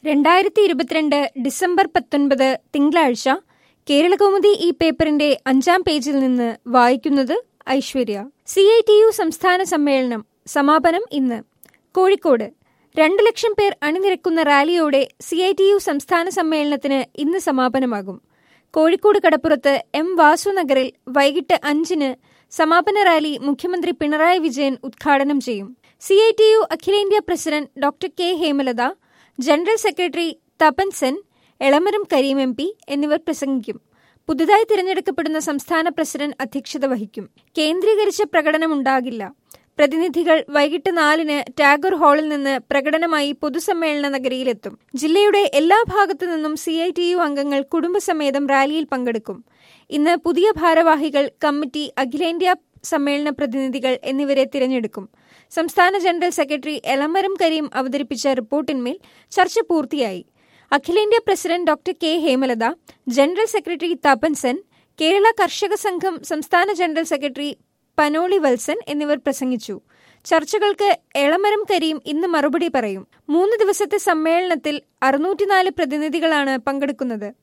രണ്ടായിരത്തി ഇരുപത്തിരണ്ട് ഡിസംബർ പത്തൊൻപത് തിങ്കളാഴ്ച കേരളകൗമുദി ഈ പേപ്പറിന്റെ അഞ്ചാം പേജിൽ നിന്ന് വായിക്കുന്നത് Aishwarya C I T U സംസ്ഥാന സമ്മേളനം സമാപനം ഇന്ന് കോഴിക്കോട് രണ്ടു ലക്ഷം പേർ അണിനിരക്കുന്ന റാലിയോടെ സി ഐ ടി യു സംസ്ഥാന സമ്മേളനത്തിന് ഇന്ന് സമാപനമാകും കോഴിക്കോട് കടപ്പുറത്ത് എം വാസു നഗറിൽ വൈകിട്ട് അഞ്ചിന് സമാപന റാലി മുഖ്യമന്ത്രി പിണറായി വിജയൻ ഉദ്ഘാടനം ചെയ്യും സി ഐ ടി യു അഖിലേന്ത്യാ president doctor K Hemalatha general secretary Tapan Sen Elamaram Kareem M P എന്നിവർ പ്രസംഗിക്കും പുതുതായി തിരഞ്ഞെടുക്കപ്പെടുന്ന സംസ്ഥാന പ്രസിഡന്റ് അധ്യക്ഷത വഹിക്കും കേന്ദ്രീകരിച്ച പ്രകടനമുണ്ടാകില്ല പ്രതിനിധികൾ വൈകിട്ട് നാലിന് ടാഗോർ ഹാളിൽ നിന്ന് പ്രകടനമായി പൊതുസമ്മേളന നഗരിയിലെത്തും ജില്ലയുടെ എല്ലാ ഭാഗത്തു നിന്നും സി ഐ ടി യു അംഗങ്ങൾ കുടുംബസമേതം റാലിയിൽ പങ്കെടുക്കും ഇന്ന് പുതിയ ഭാരവാഹികൾ കമ്മിറ്റി അഖിലേന്ത്യാ സമ്മേളന പ്രതിനിധികൾ എന്നിവരെ തിരഞ്ഞെടുക്കും സംസ്ഥാന ജനറൽ സെക്രട്ടറി എളമരം കരീം അവതരിപ്പിച്ച റിപ്പോർട്ടിന്മേൽ ചർച്ച പൂർത്തിയായി അഖിലേന്ത്യാ president doctor K Hemalatha general secretary Tapan Sen Kerala കർഷക സംഘം സംസ്ഥാന ജനറൽ സെക്രട്ടറി പനോളി വത്സൻ എന്നിവർ പ്രസംഗിച്ചു ചർച്ചകൾക്ക് എളമരം കരീം ഇന്ന് മറുപടി പറയും മൂന്ന് ദിവസത്തെ സമ്മേളനത്തിൽ അറുന്നൂറ്റിനാല് പ്രതിനിധികളാണ് പങ്കെടുക്കുന്നത്